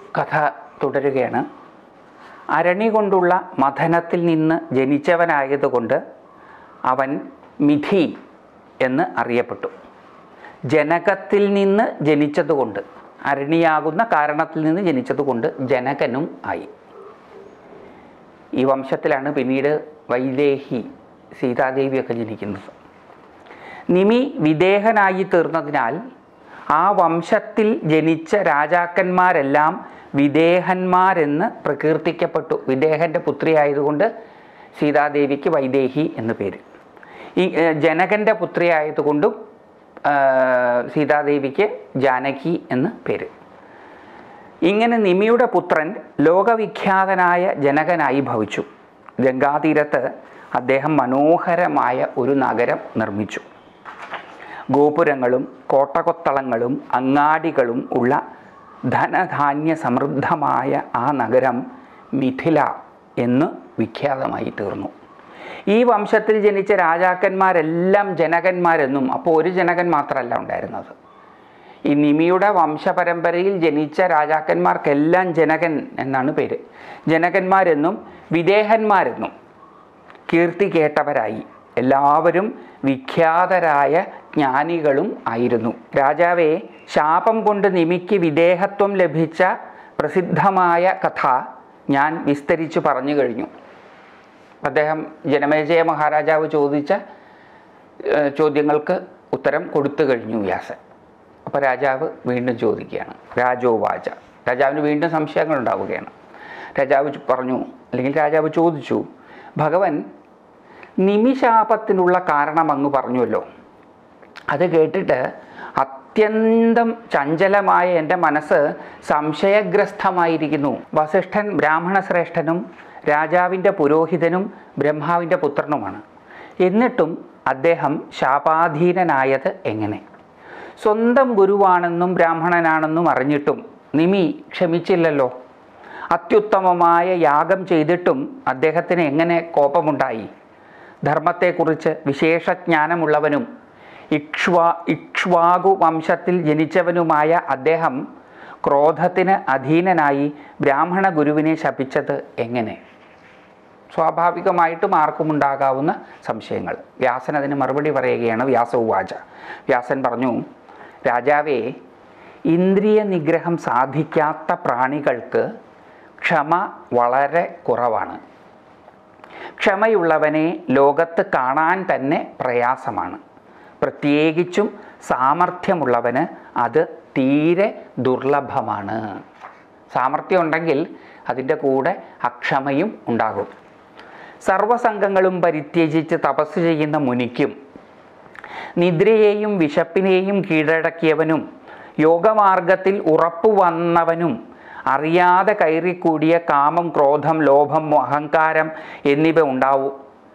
കഥ തുടരുകയാണ് അരണി കൊണ്ടുള്ള മഥനത്തിൽ നിന്ന് ജനിച്ചവനായതുകൊണ്ട് അവൻ മിഥി എന്ന് അറിയപ്പെട്ടു ജനകത്തിൽ നിന്ന് ജനിച്ചതുകൊണ്ട് അരണിയാകുന്ന കാരണത്തിൽ നിന്ന് ജനിച്ചതുകൊണ്ട് ജനകനും ആയി ഈ വംശത്തിലാണ് പിന്നീട് വൈദേഹി സീതാദേവിയൊക്കെ ജനിക്കുന്നത് നിമി വിദേഹനായി തീർന്നതിനാൽ ആ വംശത്തിൽ ജനിച്ച രാജാക്കന്മാരെല്ലാം വിദേഹന്മാരെന്ന് പ്രകീർത്തിക്കപ്പെട്ടു വിദേഹൻ്റെ പുത്രിയായതുകൊണ്ട് സീതാദേവിക്ക് വൈദേഹി എന്ന് പേര് ഈ ഏർ, ജനകൻ്റെ പുത്രിയായതുകൊണ്ടും ആ, സീതാദേവിക്ക് ജാനകി എന്ന് പേര് ഇങ്ങനെ നിമിയുടെ പുത്രൻ ലോകവിഖ്യാതനായ ജനകനായി ഭവിച്ചു ഗംഗാതീരത്ത് അദ്ദേഹം മനോഹരമായ ഒരു നഗരം നിർമ്മിച്ചു ഗോപുരങ്ങളും കോട്ടകൊത്തളങ്ങളും അങ്ങാടികളും ഉള്ള ധനധാന്യ സമൃദ്ധമായ ആ നഗരം മിഥില എന്ന് വിഖ്യാതമായി തീർന്നു ഈ വംശത്തിൽ ജനിച്ച രാജാക്കന്മാരെല്ലാം ജനകന്മാരെന്നും അപ്പോൾ ഒരു ജനകൻ മാത്രമല്ല ഉണ്ടായിരുന്നത് ഈ നിമിയുടെ വംശപരമ്പരയിൽ ജനിച്ച രാജാക്കന്മാർക്കെല്ലാം ജനകൻ എന്നാണ് പേര് ജനകന്മാരെന്നും വിദേഹന്മാരെന്നും കീർത്തി കേട്ടവരായി എല്ലാവരും വിഖ്യാതരായ ജ്ഞാനികളും ആയിരുന്നു രാജാവെ ശാപം കൊണ്ട് നിമിക്ക് വിദേഹത്വം ലഭിച്ച പ്രസിദ്ധമായ കഥ ഞാൻ വിസ്തരിച്ചു പറഞ്ഞു കഴിഞ്ഞു അദ്ദേഹം ജനമേജയ മഹാരാജാവ് ചോദിച്ച ഏഹ്, ചോദ്യങ്ങൾക്ക് ഉത്തരം കൊടുത്തു കഴിഞ്ഞു വ്യാസൻ അപ്പോൾ രാജാവ് വീണ്ടും ചോദിക്കുകയാണ് രാജോവാച രാജാവിന് വീണ്ടും സംശയങ്ങൾ ഉണ്ടാവുകയാണ് രാജാവ് ചു- പറഞ്ഞു അല്ലെങ്കിൽ രാജാവ് ചോദിച്ചു ഭഗവൻ നിമിശാപത്തിനുള്ള കാരണം അങ്ങ് പറഞ്ഞുവല്ലോ അത് കേട്ടിട്ട് അത്യന്തം ചഞ്ചലമായ എൻ്റെ മനസ്സ് സംശയഗ്രസ്തമായിരിക്കുന്നു വസിഷ്ഠൻ ബ്രാഹ്മണ ശ്രേഷ്ഠനും രാജാവിൻ്റെ പുരോഹിതനും ബ്രഹ്മാവിൻ്റെ പുത്രനുമാണ് എന്നിട്ടും അദ്ദേഹം ശാപാധീനനായത് എങ്ങനെ സ്വന്തം ഗുരുവാണെന്നും ബ്രാഹ്മണനാണെന്നും അറിഞ്ഞിട്ടും നിമി ക്ഷമിച്ചില്ലല്ലോ അത്യുത്തമമായ യാഗം ചെയ്തിട്ടും അദ്ദേഹത്തിന് എങ്ങനെ കോപമുണ്ടായി ധർമ്മത്തെക്കുറിച്ച് വിശേഷജ്ഞാനമുള്ളവനും ഇക്ഷ്വാ ഇക്ഷ്വാകു വംശത്തിൽ ജനിച്ചവനുമായ അദ്ദേഹം ക്രോധത്തിന് അധീനനായി ബ്രാഹ്മണ ഗുരുവിനെ ശപിച്ചത് എങ്ങനെ സ്വാഭാവികമായിട്ടും ആർക്കും ഉണ്ടാകാവുന്ന സംശയങ്ങൾ വ്യാസൻ അതിന് മറുപടി പറയുകയാണ് വ്യാസവുവാച വ്യാസൻ പറഞ്ഞു രാജാവേ ഇന്ദ്രിയ നിഗ്രഹം സാധിക്കാത്ത പ്രാണികൾക്ക് ക്ഷമ വളരെ കുറവാണ് ക്ഷമയുള്ളവനെ ലോകത്ത് കാണാൻ തന്നെ പ്രയാസമാണ് പ്രത്യേകിച്ചും സാമർഥ്യമുള്ളവന് അത് തീരെ ദുർലഭമാണ് സാമർഥ്യം ഉണ്ടെങ്കിൽ അതിൻ്റെ കൂടെ അക്ഷമയും ഉണ്ടാകും സർവസംഘങ്ങളും പരിത്യജിച്ച് തപസ് ചെയ്യുന്ന മുനിക്കും നിദ്രയെയും വിശപ്പിനെയും കീഴടക്കിയവനും യോഗമാർഗത്തിൽ ഉറപ്പു വന്നവനും അറിയാതെ കയറിക്കൂടിയ കാമം ക്രോധം ലോഭം അഹങ്കാരം എന്നിവ ഉണ്ടാവും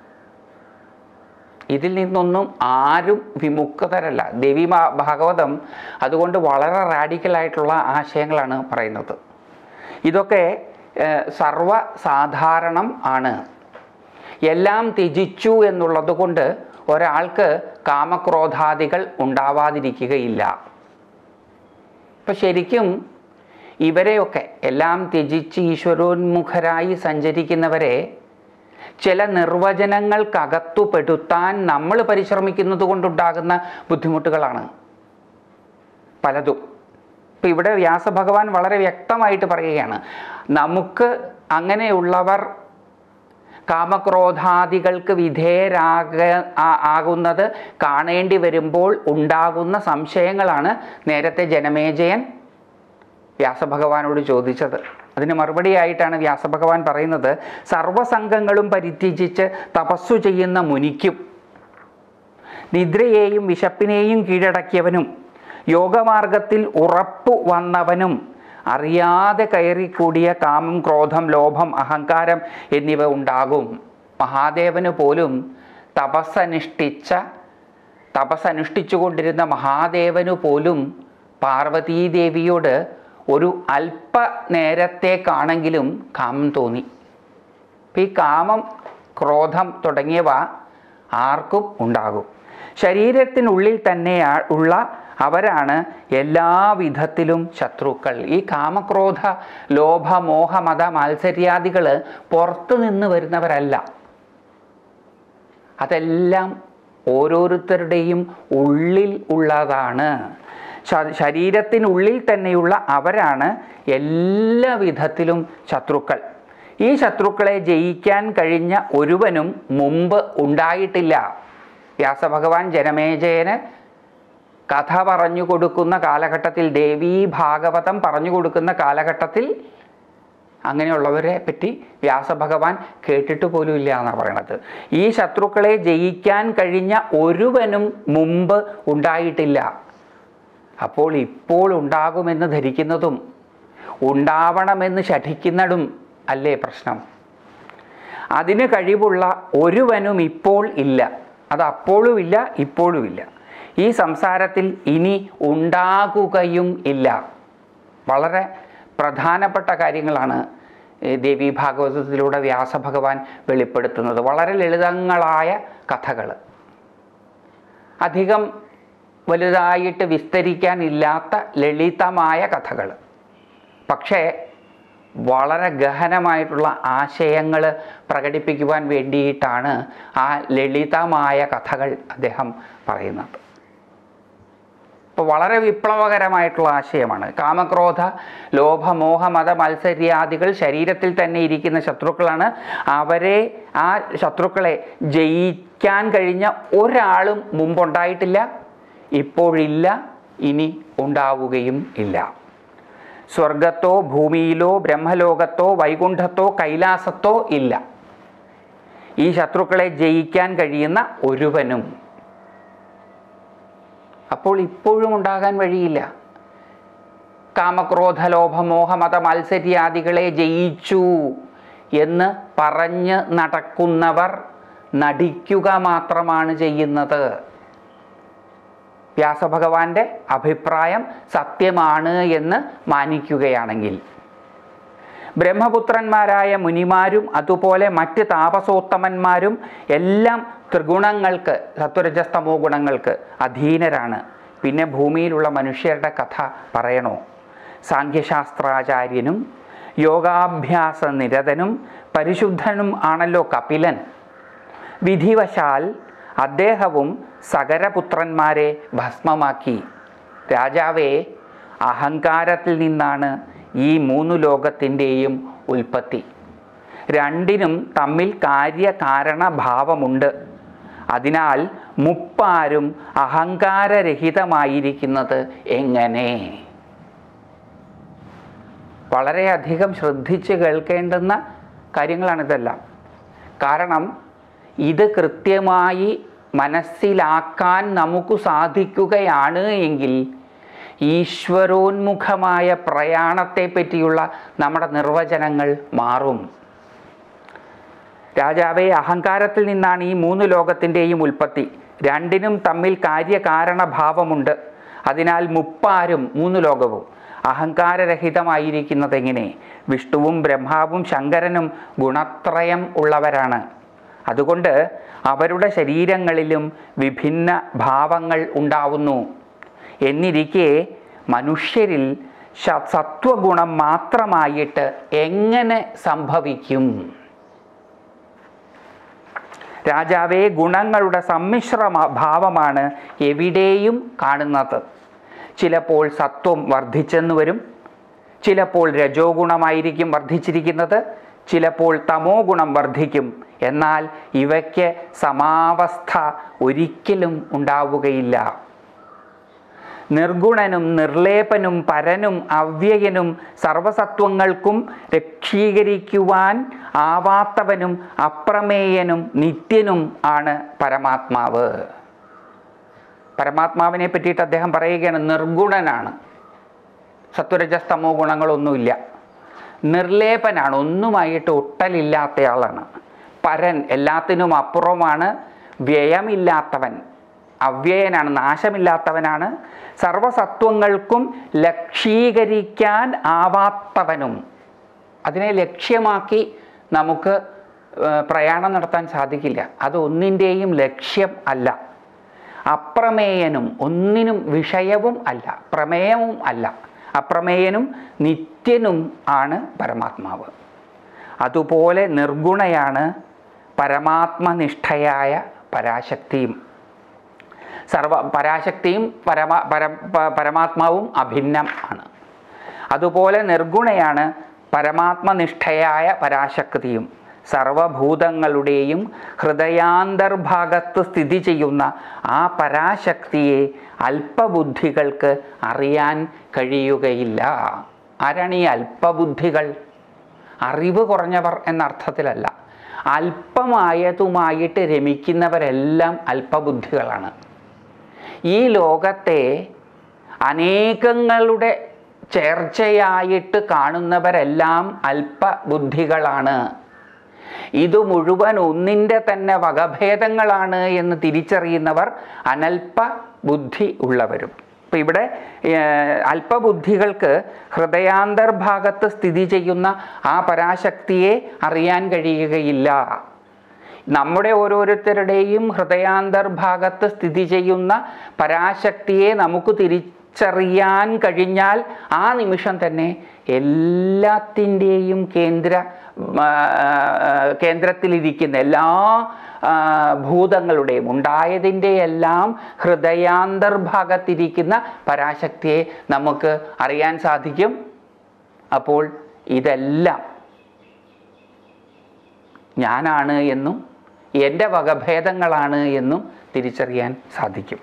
ഇതിൽ നിന്നൊന്നും ആരും വിമുക്തരല്ല ദേവി മാ- ഭാഗവതം അതുകൊണ്ട് വളരെ റാഡിക്കലായിട്ടുള്ള ആശയങ്ങളാണ് പറയുന്നത് ഇതൊക്കെ ഏഹ്, സർവ്വസാധാരണം ആണ് എല്ലാം ത്യജിച്ചു എന്നുള്ളത് കൊണ്ട് ഒരാൾക്ക് കാമക്രോധാദികൾ ഉണ്ടാവാതിരിക്കുകയില്ല ഇപ്പം ശരിക്കും ഇവരെയൊക്കെ എല്ലാം ത്യജിച്ച് ഈശ്വരോന്മുഖരായി സഞ്ചരിക്കുന്നവരെ ചില നിർവചനങ്ങൾക്കകത്തു പെടുത്താൻ നമ്മൾ പരിശ്രമിക്കുന്നത് കൊണ്ടുണ്ടാകുന്ന ബുദ്ധിമുട്ടുകളാണ് പലതും ഇപ്പം ഇവിടെ വ്യാസഭഗവാൻ വളരെ വ്യക്തമായിട്ട് പറയുകയാണ് നമുക്ക് അങ്ങനെയുള്ളവർ കാമക്രോധാദികൾക്ക് വിധേയരാക ആ- ആകുന്നത് കാണേണ്ടി വരുമ്പോൾ ഉണ്ടാകുന്ന സംശയങ്ങളാണ് നേരത്തെ ജനമേജയൻ വ്യാസഭഗവാനോട് ചോദിച്ചത് അതിന് മറുപടിയായിട്ടാണ് വ്യാസഭഗവാൻ പറയുന്നത് സർവസംഘങ്ങളും പരിത്യജിച്ച് തപസ്സു ചെയ്യുന്ന മുനിക്കും നിദ്രയെയും വിശപ്പിനെയും കീഴടക്കിയവനും യോഗമാർഗത്തിൽ ഉറപ്പു വന്നവനും അറിയാതെ കയറിക്കൂടിയ കാമം ക്രോധം ലോഭം അഹങ്കാരം എന്നിവ ഉണ്ടാകും മഹാദേവന് പോലും തപസ്സനുഷ്ഠിച്ച തപസ്സനുഷ്ഠിച്ചുകൊണ്ടിരുന്ന മഹാദേവനു പോലും പാർവതീദേവിയോട് ഒരു അല്പ നേരത്തേക്കാണെങ്കിലും കാമം തോന്നി അപ്പം ഈ കാമം ക്രോധം തുടങ്ങിയവ ആർക്കും ഉണ്ടാകും ശരീരത്തിനുള്ളിൽ തന്നെ ആ- ഉള്ള അവരാണ് എല്ലാ വിധത്തിലും ശത്രുക്കൾ ഈ കാമക്രോധ ലോഭ മോഹ മത മാത്സര്യാദികൾ പുറത്തു നിന്ന് വരുന്നവരല്ല അതെല്ലാം ഓരോരുത്തരുടെയും ഉള്ളിൽ ഉള്ളതാണ് ശ- ശരീരത്തിനുള്ളിൽ തന്നെയുള്ള അവരാണ് എല്ലാ വിധത്തിലും ശത്രുക്കൾ ഈ ശത്രുക്കളെ ജയിക്കാൻ കഴിഞ്ഞ ഒരുവനും മുമ്പ് ഉണ്ടായിട്ടില്ല വ്യാസഭഗവാൻ ജനമേജയന് കഥ പറഞ്ഞു കൊടുക്കുന്ന കാലഘട്ടത്തിൽ ദേവീ ഭാഗവതം പറഞ്ഞു കൊടുക്കുന്ന കാലഘട്ടത്തിൽ അങ്ങനെയുള്ളവരെ പറ്റി വ്യാസഭഗവാൻ കേട്ടിട്ട് പോലും ഇല്ല എന്നാണ് പറയണത് ഈ ശത്രുക്കളെ ജയിക്കാൻ കഴിഞ്ഞ ഒരുവനും മുമ്പ് ഉണ്ടായിട്ടില്ല അപ്പോൾ ഇപ്പോൾ ഉണ്ടാകുമെന്ന് ധരിക്കുന്നതും ഉണ്ടാവണമെന്ന് ശഠിക്കുന്നതും അല്ലേ പ്രശ്നം അതിന് കഴിവുള്ള ഒരുവനും ഇപ്പോൾ ഇല്ല അത് അപ്പോഴും ഇല്ല ഇപ്പോഴും ഇല്ല ഈ സംസാരത്തിൽ ഇനി ഉണ്ടാകുകയും ഇല്ല വളരെ പ്രധാനപ്പെട്ട കാര്യങ്ങളാണ് ഈ ദേവി ഭാഗവതത്തിലൂടെ വ്യാസഭഗവാൻ വെളിപ്പെടുത്തുന്നത് വളരെ ലളിതങ്ങളായ കഥകൾ അധികം വലുതായിട്ട് വിസ്തരിക്കാനില്ലാത്ത ലളിതമായ കഥകൾ പക്ഷേ വളരെ ഗഹനമായിട്ടുള്ള ആശയങ്ങൾ പ്രകടിപ്പിക്കുവാൻ വേണ്ടിയിട്ടാണ് ആ ലളിതമായ കഥകൾ അദ്ദേഹം പറയുന്നത് ഇപ്പോൾ വളരെ വിപ്ലവകരമായിട്ടുള്ള ആശയമാണ് കാമക്രോധ ലോഭമോഹ മത മത്സര്യാദികൾ ശരീരത്തിൽ തന്നെ ഇരിക്കുന്ന ശത്രുക്കളാണ് അവരെ ആ ശത്രുക്കളെ ജയിക്കാൻ കഴിഞ്ഞ ഒരാളും മുമ്പുണ്ടായിട്ടില്ല ഇപ്പോഴില്ല ഇനി ഉണ്ടാവുകയും ഇല്ല സ്വർഗത്തോ ഭൂമിയിലോ ബ്രഹ്മലോകത്തോ വൈകുണ്ഠത്തോ കൈലാസത്തോ ഇല്ല ഈ ശത്രുക്കളെ ജയിക്കാൻ കഴിയുന്ന ഒരുവനും അപ്പോൾ ഇപ്പോഴും ഉണ്ടാകാൻ വഴിയില്ല കാമക്രോധ ലോഭമോഹ മത മത്സര്യാദികളെ ജയിച്ചു എന്ന് പറഞ്ഞ് നടക്കുന്നവർ നടിക്കുക മാത്രമാണ് ചെയ്യുന്നത് വ്യാസഭഗവാന്റെ അഭിപ്രായം സത്യമാണ് എന്ന് മാനിക്കുകയാണെങ്കിൽ ബ്രഹ്മപുത്രന്മാരായ മുനിമാരും അതുപോലെ മറ്റ് താപസോത്തമന്മാരും എല്ലാം ത്രിഗുണങ്ങൾക്ക് സത്വരജസ്തമോ ഗുണങ്ങൾക്ക് അധീനരാണ് പിന്നെ ഭൂമിയിലുള്ള മനുഷ്യരുടെ കഥ പറയണോ സാഖ്യശാസ്ത്രാചാര്യനും യോഗാഭ്യാസ നിരതനും പരിശുദ്ധനും ആണല്ലോ കപിലൻ വിധിവശാൽ അദ്ദേഹവും സകരപുത്രന്മാരെ ഭസ്മമാക്കി രാജാവേ അഹങ്കാരത്തിൽ നിന്നാണ് ഈ മൂന്നു ലോകത്തിൻ്റെയും ഉൽപ്പത്തി രണ്ടിനും തമ്മിൽ കാര്യകാരണ ഭാവമുണ്ട് അതിനാൽ മുപ്പാരും അഹങ്കാരരഹിതമായിരിക്കുന്നത് എങ്ങനെ വളരെയധികം ശ്രദ്ധിച്ച് കേൾക്കേണ്ടുന്ന കാര്യങ്ങളാണിതെല്ലാം കാരണം ഇത് കൃത്യമായി മനസ്സിലാക്കാൻ നമുക്ക് സാധിക്കുകയാണ് എങ്കിൽ ഈശ്വരോന്മുഖമായ പ്രയാണത്തെ പറ്റിയുള്ള നമ്മുടെ നിർവചനങ്ങൾ മാറും രാജാവെ അഹങ്കാരത്തിൽ നിന്നാണ് ഈ മൂന്ന് ലോകത്തിൻ്റെയും ഉൽപ്പത്തി രണ്ടിനും തമ്മിൽ കാര്യകാരണഭാവമുണ്ട് അതിനാൽ മുപ്പാരും മൂന്ന് ലോകവും അഹങ്കാരരഹിതമായിരിക്കുന്നത് എങ്ങനെ വിഷ്ണുവും ബ്രഹ്മാവും ശങ്കരനും ഗുണത്രയം ഉള്ളവരാണ് അതുകൊണ്ട് അവരുടെ ശരീരങ്ങളിലും വിഭിന്ന ഭാവങ്ങൾ ഉണ്ടാവുന്നു എന്നിരിക്കെ മനുഷ്യരിൽ ശ- സത്വഗുണം മാത്രമായിട്ട് എങ്ങനെ സംഭവിക്കും രാജാവേ ഗുണങ്ങളുടെ സമ്മിശ്ര മ- ഭാവമാണ് എവിടെയും കാണുന്നത് ചിലപ്പോൾ സത്വം വർദ്ധിച്ചെന്ന് വരും ചിലപ്പോൾ രജോ ഗുണമായിരിക്കും വർദ്ധിച്ചിരിക്കുന്നത് ചിലപ്പോൾ തമോ ഗുണം വർദ്ധിക്കും എന്നാൽ ഇവയ്ക്ക് സമാവസ്ഥ ഒരിക്കലും ഉണ്ടാവുകയില്ല നിർഗുണനും നിർലേപനും പരനും അവ്യയനും സർവസത്വങ്ങൾക്കും രക്ഷീകരിക്കുവാൻ ആവാത്തവനും അപ്രമേയനും നിത്യനും ആണ് പരമാത്മാവ് പരമാത്മാവിനെ പറ്റിയിട്ട് അദ്ദേഹം പറയുകയാണ് നിർഗുണനാണ് സത്വരജസ്തമോ ഗുണങ്ങളൊന്നുമില്ല നിർലേപനാണ് ഒന്നുമായിട്ട് ഒട്ടലില്ലാത്തയാളാണ് പരൻ എല്ലാത്തിനും അപ്പുറമാണ് വ്യയമില്ലാത്തവൻ അവ്യയനാണ് നാശമില്ലാത്തവനാണ് സർവസത്വങ്ങൾക്കും ലക്ഷീകരിക്കാൻ ആവാത്തവനും അതിനെ ലക്ഷ്യമാക്കി നമുക്ക് ഏർ, പ്രയാണം നടത്താൻ സാധിക്കില്ല അത് ഒന്നിൻ്റെയും ലക്ഷ്യം അല്ല അപ്രമേയനും ഒന്നിനും വിഷയവും അല്ല പ്രമേയവും അല്ല അപ്രമേയനും നിത്യനും ആണ് പരമാത്മാവ് അതുപോലെ നിർഗുണയാണ് പരമാത്മനിഷ്ഠയായ പരാശക്തിയും സർവ പരാശക്തിയും പരമാ പര പ- പരമാത്മാവും അഭിന്നം ആണ് അതുപോലെ നിർഗുണയാണ് പരമാത്മനിഷ്ഠയായ പരാശക്തിയും സർവഭൂതങ്ങളുടെയും ഹൃദയാന്തർഭാഗത്ത് സ്ഥിതി ചെയ്യുന്ന ആ പരാശക്തിയെ അല്പബുദ്ധികൾക്ക് അറിയാൻ കഴിയുകയില്ല ആരാണ് ഈ അല്പബുദ്ധികൾ അറിവ് കുറഞ്ഞവർ എന്ന അർത്ഥത്തിലല്ല അല്പമായതുമായിട്ട് രമിക്കുന്നവരെല്ലാം അല്പബുദ്ധികളാണ് ഈ ലോകത്തെ അനേകങ്ങളുടെ ചേർച്ചയായിട്ട് കാണുന്നവരെല്ലാം അല്പബുദ്ധികളാണ് ഇത് മുഴുവൻ ഒന്നിൻ്റെ തന്നെ വകഭേദങ്ങളാണ് എന്ന് തിരിച്ചറിയുന്നവർ അനൽപ ബുദ്ധി ഉള്ളവരും ഇപ്പം ഇവിടെ ഏഹ്, അല്പബുദ്ധികൾക്ക് ഹൃദയാന്തർഭാഗത്ത് സ്ഥിതി ചെയ്യുന്ന ആ പരാശക്തിയെ അറിയാൻ കഴിയുകയില്ല നമ്മുടെ ഓരോരുത്തരുടെയും ഹൃദയാന്തർഭാഗത്ത് സ്ഥിതി ചെയ്യുന്ന പരാശക്തിയെ നമുക്ക് തിരിച്ചറിയാൻ കഴിഞ്ഞാൽ ആ നിമിഷം തന്നെ എല്ലാത്തിൻ്റെയും കേന്ദ്ര ആ, കേന്ദ്രത്തിലിരിക്കുന്ന എല്ലാ ആ, ഭൂതങ്ങളുടെയും ഉണ്ടായതിൻ്റെ എല്ലാം ഹൃദയാന്തർഭാഗത്തിരിക്കുന്ന പരാശക്തിയെ നമുക്ക് അറിയാൻ സാധിക്കും അപ്പോൾ ഇതെല്ലാം ഞാനാണ് എന്നും എൻ്റെ വകഭേദങ്ങളാണ് എന്നും തിരിച്ചറിയാൻ സാധിക്കും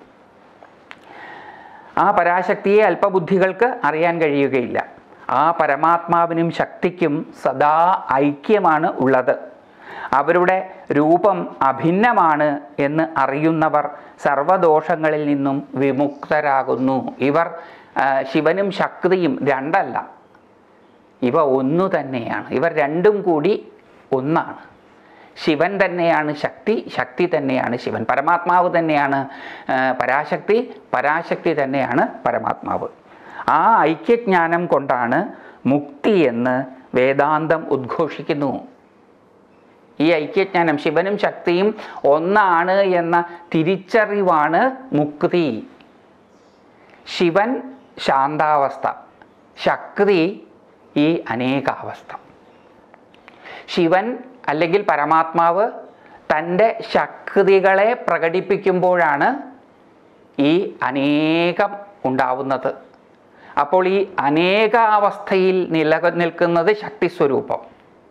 ആ പരാശക്തിയെ അല്പബുദ്ധികൾക്ക് അറിയാൻ കഴിയുകയില്ല ആ പരമാത്മാവിനും ശക്തിക്കും സദാ ഐക്യമാണ് ഉള്ളത് അവരുടെ രൂപം അഭിന്നമാണ് എന്ന് അറിയുന്നവർ സർവദോഷങ്ങളിൽ നിന്നും വിമുക്തരാകുന്നു ഇവർ ആ, ശിവനും ശക്തിയും രണ്ടല്ല ഇവ ഒന്നു തന്നെയാണ് ഇവർ രണ്ടും കൂടി ഒന്നാണ് ശിവൻ തന്നെയാണ് ശക്തി ശക്തി തന്നെയാണ് ശിവൻ പരമാത്മാവ് തന്നെയാണ് ആ, പരാശക്തി പരാശക്തി തന്നെയാണ് പരമാത്മാവ് ആ ഐക്യജ്ഞാനം കൊണ്ടാണ് മുക്തി എന്ന് വേദാന്തം ഉദ്ഘോഷിക്കുന്നു ഈ ഐക്യജ്ഞാനം ശിവനും ശക്തിയും ഒന്നാണ് എന്ന തിരിച്ചറിവാണ് മുക്തി ശിവൻ ശാന്താവസ്ഥ ശക്തി ഈ അനേകാവസ്ഥ ശിവൻ അല്ലെങ്കിൽ പരമാത്മാവ് തൻ്റെ ശക്തികളെ പ്രകടിപ്പിക്കുമ്പോഴാണ് ഈ അനേകം ഉണ്ടാവുന്നത് അപ്പോൾ ഈ അനേകാവസ്ഥയിൽ നിലനിൽക്കുന്നത് ശക്തിസ്വരൂപം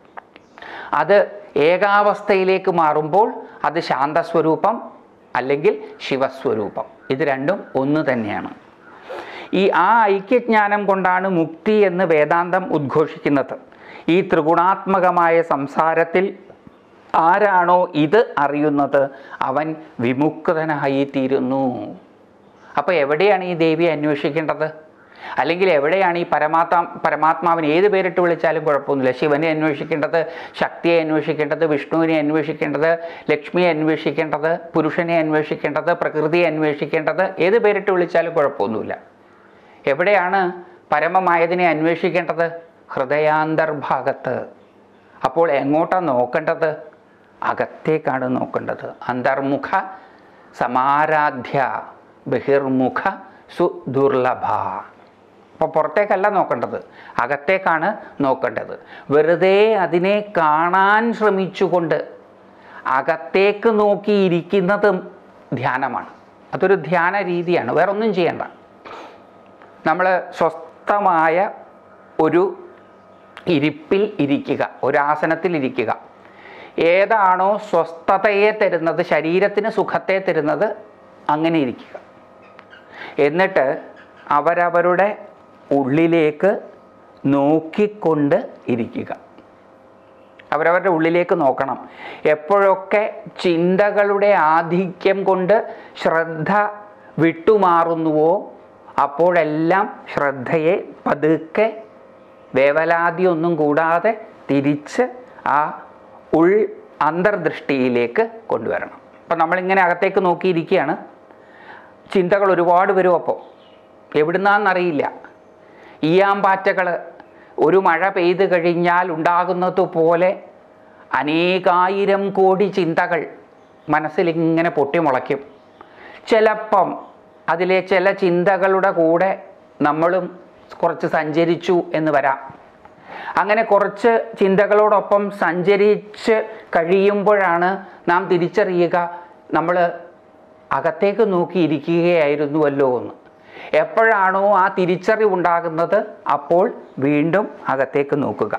അത് ഏകാവസ്ഥയിലേക്ക് മാറുമ്പോൾ അത് ശാന്തസ്വരൂപം അല്ലെങ്കിൽ ശിവസ്വരൂപം ഇത് രണ്ടും ഒന്ന് തന്നെയാണ് ഈ ആ ഐക്യജ്ഞാനം കൊണ്ടാണ് മുക്തി എന്ന് വേദാന്തം ഉദ്ഘോഷിക്കുന്നത് ഈ ത്രിഗുണാത്മകമായ സംസാരത്തിൽ ആരാണോ ഇത് അറിയുന്നത് അവൻ വിമുക്തനായി തീരുന്നു അപ്പോൾ എവിടെയാണ് ഈ ദേവിയെ അന്വേഷിക്കേണ്ടത് അല്ലെങ്കിൽ എവിടെയാണ് ഈ പരമാത്മ പരമാത്മാവിനെ ഏത് പേരിട്ട് വിളിച്ചാലും കുഴപ്പമൊന്നുമില്ല ശിവനെ അന്വേഷിക്കേണ്ടത് ശക്തിയെ അന്വേഷിക്കേണ്ടത് വിഷ്ണുവിനെ അന്വേഷിക്കേണ്ടത് ലക്ഷ്മിയെ അന്വേഷിക്കേണ്ടത് പുരുഷനെ അന്വേഷിക്കേണ്ടത് പ്രകൃതിയെ അന്വേഷിക്കേണ്ടത് ഏത് പേരിട്ട് വിളിച്ചാലും കുഴപ്പമൊന്നുമില്ല എവിടെയാണ് പരമമായതിനെ അന്വേഷിക്കേണ്ടത് ഹൃദയാന്തർഭാഗത്ത് അപ്പോൾ എങ്ങോട്ടാണ് നോക്കേണ്ടത് അകത്തേക്കാണ് നോക്കേണ്ടത് അന്തർമുഖ സമാരാധ്യ ബഹിർമുഖ സുദുർലഭ അപ്പോൾ പുറത്തേക്കല്ല നോക്കേണ്ടത് അകത്തേക്കാണ് നോക്കേണ്ടത് വെറുതെ അതിനെ കാണാൻ ശ്രമിച്ചുകൊണ്ട് അകത്തേക്ക് നോക്കിയിരിക്കുന്നതും ധ്യാനമാണ് അതൊരു ധ്യാന രീതിയാണ് വേറെ ഒന്നും ചെയ്യണ്ട നമ്മൾ സ്വസ്ഥമായ ഒരു ഇരിപ്പിൽ ഇരിക്കുക ഒരു ആസനത്തിൽ ഇരിക്കുക ഏതാണോ സ്വസ്ഥതയെ തരുന്നത് ശരീരത്തിന് സുഖത്തെ തരുന്നത് അങ്ങനെ ഇരിക്കുക എന്നിട്ട് അവരവരുടെ ഉള്ളിലേക്ക് നോക്കിക്കൊണ്ട് ഇരിക്കുക അവരവരുടെ ഉള്ളിലേക്ക് നോക്കണം എപ്പോഴൊക്കെ ചിന്തകളുടെ ആധിക്യം കൊണ്ട് ശ്രദ്ധ വിട്ടുമാറുന്നുവോ അപ്പോഴെല്ലാം ശ്രദ്ധയെ പതുക്കെ വേവലാതിയൊന്നും കൂടാതെ തിരിച്ച് ആ ഉൾ അന്തർദൃഷ്ടിയിലേക്ക് കൊണ്ടുവരണം അപ്പം നമ്മളിങ്ങനെ അകത്തേക്ക് നോക്കിയിരിക്കുകയാണ് ചിന്തകൾ ഒരുപാട് വരും അപ്പോൾ എവിടുന്നാന്നറിയില്ല ഈയാമ്പാറ്റകൾ ഒരു മഴ പെയ്തു കഴിഞ്ഞാൽ ഉണ്ടാകുന്നത് പോലെ അനേകായിരം കോടി ചിന്തകൾ മനസ്സിലിങ്ങനെ പൊട്ടിമുളയ്ക്കും ചിലപ്പം അതിലെ ചില ചിന്തകളുടെ കൂടെ നമ്മളും കുറച്ച് സഞ്ചരിച്ചു എന്ന് വരാം അങ്ങനെ കുറച്ച് ചിന്തകളോടൊപ്പം സഞ്ചരിച്ച് കഴിയുമ്പോഴാണ് നാം തിരിച്ചറിയുക നമ്മൾ അകത്തേക്ക് നോക്കിയിരിക്കുകയായിരുന്നുവല്ലോ എന്ന് എപ്പോഴാണോ ആ തിരിച്ചറിവുണ്ടാകുന്നത് അപ്പോൾ വീണ്ടും അകത്തേക്ക് നോക്കുക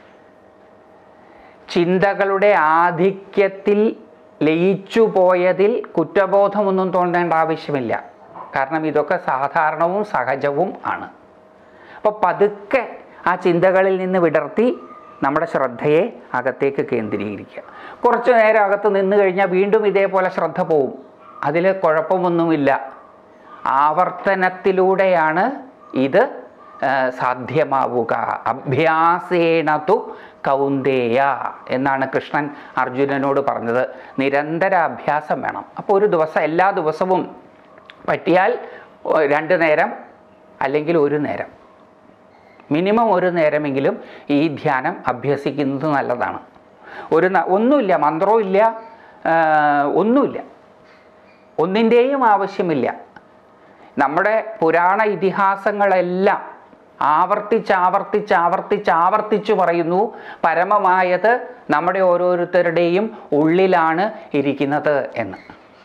ചിന്തകളുടെ ആധിക്യത്തിൽ ലയിച്ചു പോയതിൽ കുറ്റബോധമൊന്നും തോന്നേണ്ട ആവശ്യമില്ല കാരണം ഇതൊക്കെ സാധാരണവും സഹജവും ആണ് അപ്പോൾ പതുക്കെ ആ ചിന്തകളിൽ നിന്ന് വിടർത്തി നമ്മുടെ ശ്രദ്ധയെ അകത്തേക്ക് കേന്ദ്രീകരിക്കുക കുറച്ച് നേരം അകത്ത് നിന്ന് കഴിഞ്ഞാൽ വീണ്ടും ഇതേപോലെ ശ്രദ്ധ പോവും അതിൽ കുഴപ്പമൊന്നുമില്ല ആവർത്തനത്തിലൂടെയാണ് ഇത് ആ, സാധ്യമാവുക അഭ്യാസേണതു കൗന്ദേയ എന്നാണ് കൃഷ്ണൻ അർജുനനോട് പറഞ്ഞത് നിരന്തര അഭ്യാസം വേണം അപ്പോൾ ഒരു ദിവസം എല്ലാ ദിവസവും പറ്റിയാൽ ഒ- രണ്ട് നേരം അല്ലെങ്കിൽ ഒരു നേരം മിനിമം ഒരു നേരമെങ്കിലും ഈ ധ്യാനം അഭ്യസിക്കുന്നത് നല്ലതാണ് ഒരു ന- ഒന്നുമില്ല മന്ത്രവും ഇല്ല ആ, ഒന്നുമില്ല ഒന്നിൻ്റെയും ആവശ്യമില്ല നമ്മുടെ പുരാണ ഇതിഹാസങ്ങളെല്ലാം ആവർത്തിച്ച് ആവർത്തിച്ച് ആവർത്തിച്ച് ആവർത്തിച്ച് പറയുന്നു പരമമായത് നമ്മുടെ ഓരോരുത്തരുടെയും ഉള്ളിലാണ് ഇരിക്കുന്നത് എന്ന്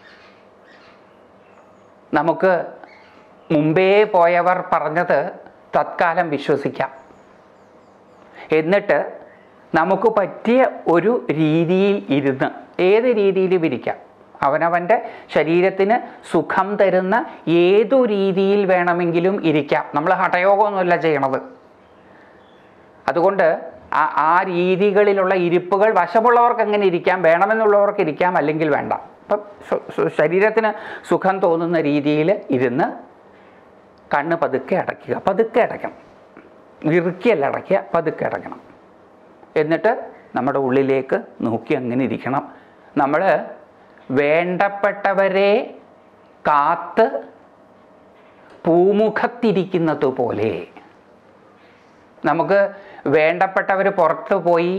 നമുക്ക് മുമ്പേ പോയവർ പറഞ്ഞത് തത്കാലം വിശ്വസിക്കാം എന്നിട്ട് നമുക്ക് പറ്റിയ ഒരു രീതിയിൽ ഇരുന്ന് ഏത് രീതിയിലും ഇരിക്കാം അവനവൻ്റെ ശരീരത്തിന് സുഖം തരുന്ന ഏതു രീതിയിൽ വേണമെങ്കിലും ഇരിക്കാം നമ്മൾ ഹഠയോഗമൊന്നുമല്ല ചെയ്യണത് അതുകൊണ്ട് ആ ആ രീതികളിലുള്ള ഇരിപ്പുകൾ വശമുള്ളവർക്ക് എങ്ങനെ ഇരിക്കാം വേണമെന്നുള്ളവർക്ക് ഇരിക്കാം അല്ലെങ്കിൽ വേണ്ട അപ്പം സു- സു- ശരീരത്തിന് സുഖം തോന്നുന്ന രീതിയിൽ ഇരുന്ന് കണ്ണ് പതുക്കെ അടയ്ക്കുക പതുക്കെ അടയ്ക്കണം ഇറുക്കിയല്ല അടയ്ക്കുക പതുക്കെ അടയ്ക്കണം എന്നിട്ട് നമ്മുടെ ഉള്ളിലേക്ക് നോക്കി അങ്ങനെ ഇരിക്കണം നമ്മൾ വേണ്ടപ്പെട്ടവരെ കാത്ത് പൂമുഖത്തിരിക്കുന്നത് പോലെ നമുക്ക് വേണ്ടപ്പെട്ടവർ പുറത്ത് പോയി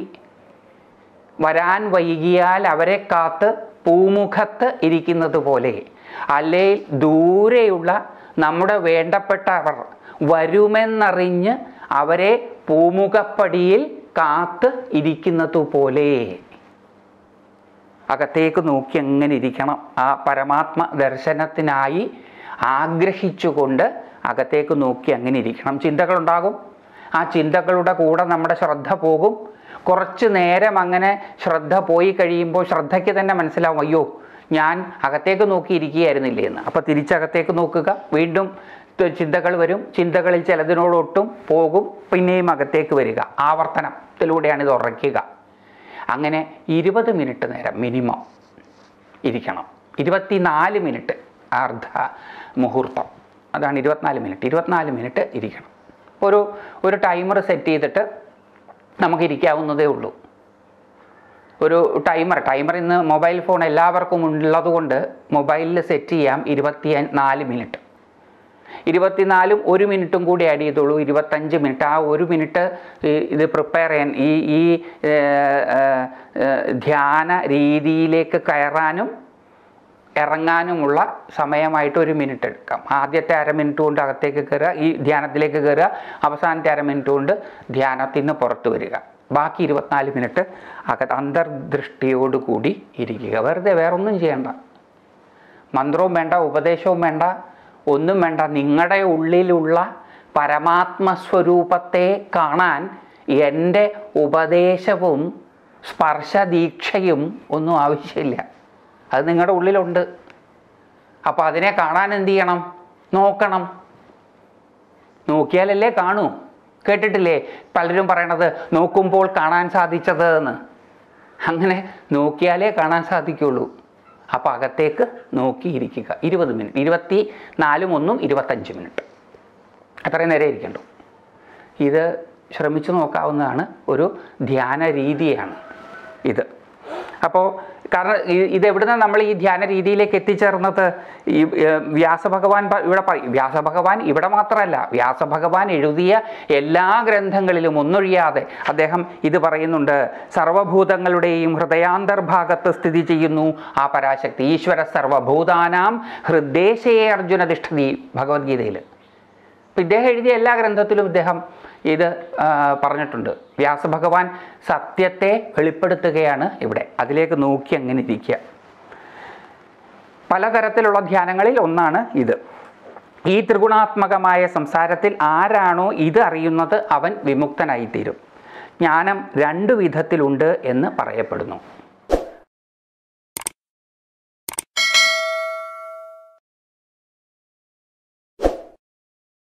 വരാൻ വൈകിയാൽ അവരെ കാത്ത് പൂമുഖത്ത് ഇരിക്കുന്നത് പോലെ അല്ലെ ദൂരെയുള്ള നമ്മുടെ വേണ്ടപ്പെട്ടവർ വരുമെന്നറിഞ്ഞ് അവരെ പൂമുഖപ്പടിയിൽ കാത്ത് ഇരിക്കുന്നത് പോലെ അകത്തേക്ക് നോക്കി എങ്ങനെ ഇരിക്കണം ആ പരമാത്മ ദർശനത്തിനായി ആഗ്രഹിച്ചുകൊണ്ട് അകത്തേക്ക് നോക്കി അങ്ങനെ ഇരിക്കണം ചിന്തകളുണ്ടാകും ആ ചിന്തകളുടെ കൂടെ നമ്മുടെ ശ്രദ്ധ പോകും കുറച്ച് നേരം അങ്ങനെ ശ്രദ്ധ പോയി കഴിയുമ്പോൾ ശ്രദ്ധയ്ക്ക് തന്നെ മനസ്സിലാവും അയ്യോ ഞാൻ അകത്തേക്ക് നോക്കിയിരിക്കുകയായിരുന്നില്ലേ എന്ന് അപ്പോൾ തിരിച്ചകത്തേക്ക് നോക്കുക വീണ്ടും ത- ചിന്തകൾ വരും ചിന്തകളിൽ ചിലതിനോടൊട്ടും പോകും പിന്നെയും അകത്തേക്ക് വരിക ആവർത്തനത്തിലൂടെയാണ് ഇത് ഉറയ്ക്കുക അങ്ങനെ ഇരുപത് മിനിറ്റ് നേരം മിനിമം ഇരിക്കണം ഇരുപത്തിനാല് മിനിറ്റ് അർദ്ധ മുഹൂർത്തം അതാണ് ഇരുപത്തിനാല് മിനിറ്റ് ഇരുപത്തിനാല് മിനിറ്റ് ഇരിക്കണം ഒരു ഒരു ടൈമർ സെറ്റ് ചെയ്തിട്ട് നമുക്ക് ഇരിക്കാവുന്നതേ ഉള്ളൂ ഒരു ടൈമർ ടൈമർ ഇന്ന് മൊബൈൽ ഫോൺ എല്ലാവർക്കും ഉള്ളതുകൊണ്ട് മൊബൈലിൽ സെറ്റ് ചെയ്യാം ഇരുപത്തി നാല് മിനിറ്റ് ഇരുപത്തിനാലും ഒരു മിനിറ്റും കൂടി ആഡ് ചെയ്തോളൂ ഇരുപത്തഞ്ച് മിനിറ്റ് ആ ഒരു മിനിറ്റ് ഈ- ഇത് പ്രിപ്പയർ ചെയ്യാൻ ഈ ഈ ഏ, ഏ, ഏ, ധ്യാന രീതിയിലേക്ക് കയറാനും ഇറങ്ങാനുമുള്ള സമയമായിട്ട് ഒരു മിനിറ്റ് എടുക്കാം ആദ്യത്തെ അര മിനിറ്റ് കൊണ്ട് അകത്തേക്ക് കയറുക ഈ ധ്യാനത്തിലേക്ക് കയറുക അവസാനത്തെ അര മിനിറ്റ് കൊണ്ട് ധ്യാനത്തിൽ നിന്ന് പുറത്ത് വരിക ബാക്കി ഇരുപത്തിനാല് മിനിറ്റ് അകത്ത് അന്തർദൃഷ്ടിയോടുകൂടി ഇരിക്കുക വെറുതെ വേറൊന്നും ചെയ്യണ്ട മന്ത്രവും വേണ്ട ഉപദേശവും വേണ്ട ഒന്നും വേണ്ട നിങ്ങളുടെ ഉള്ളിലുള്ള പരമാത്മസ്വരൂപത്തെ കാണാൻ എൻ്റെ ഉപദേശവും സ്പർശദീക്ഷയും ഒന്നും ആവശ്യമില്ല അത് നിങ്ങളുടെ ഉള്ളിലുണ്ട് അപ്പോൾ അതിനെ കാണാൻ എന്ത് ചെയ്യണം നോക്കണം നോക്കിയാലല്ലേ കാണൂ കേട്ടിട്ടില്ലേ പലരും പറയണത് നോക്കുമ്പോൾ കാണാൻ സാധിച്ചത് എന്ന് അങ്ങനെ നോക്കിയാലേ കാണാൻ സാധിക്കുള്ളൂ അപ്പോൾ അകത്തേക്ക് നോക്കിയിരിക്കുക ഇരുപത് മിനിറ്റ് ഇരുപത്തി നാലും ഒന്നും ഇരുപത്തഞ്ച് മിനിറ്റ് അത്രയും നേരം ഇരിക്കണ്ടു ഇത് ശ്രമിച്ചു നോക്കാവുന്നതാണ് ഒരു ധ്യാന രീതിയാണ് ഇത് അപ്പോൾ കാരണം ഇ- ഇത് എവിടുന്ന നമ്മൾ ഈ ധ്യാന രീതിയിലേക്ക് എത്തിച്ചേർന്നത് ഈ ഏർ, വ്യാസഭഗവാൻ പ- ഇവിടെ പറയും വ്യാസഭഗവാൻ ഇവിടെ മാത്രമല്ല വ്യാസഭഗവാൻ എഴുതിയ എല്ലാ ഗ്രന്ഥങ്ങളിലും ഒന്നൊഴിയാതെ അദ്ദേഹം ഇത് പറയുന്നുണ്ട് സർവഭൂതങ്ങളുടെയും ഹൃദയാന്തർഭാഗത്ത് സ്ഥിതി ചെയ്യുന്നു ആ പരാശക്തി ഈശ്വര സർവഭൂതാനാം ഹൃദ്ദേശയെ അർജുന തിഷ്ഠതി ഭഗവത്ഗീതയിൽ അപ്പം ഇദ്ദേഹം എഴുതിയ എല്ലാ ഗ്രന്ഥത്തിലും ഇദ്ദേഹം ഇത് ആ, പറഞ്ഞിട്ടുണ്ട് വ്യാസഭഗവാൻ സത്യത്തെ വെളിപ്പെടുത്തുകയാണ് ഇവിടെ അതിലേക്ക് നോക്കി അങ്ങനെ ഇരിക്കുക പലതരത്തിലുള്ള ധ്യാനങ്ങളിൽ ഒന്നാണ് ഇത് ഈ ത്രിഗുണാത്മകമായ സംസാരത്തിൽ ആരാണോ ഇത് അറിയുന്നത് അവൻ വിമുക്തനായിത്തീരും ജ്ഞാനം രണ്ടു വിധത്തിലുണ്ട് എന്ന് പറയപ്പെടുന്നു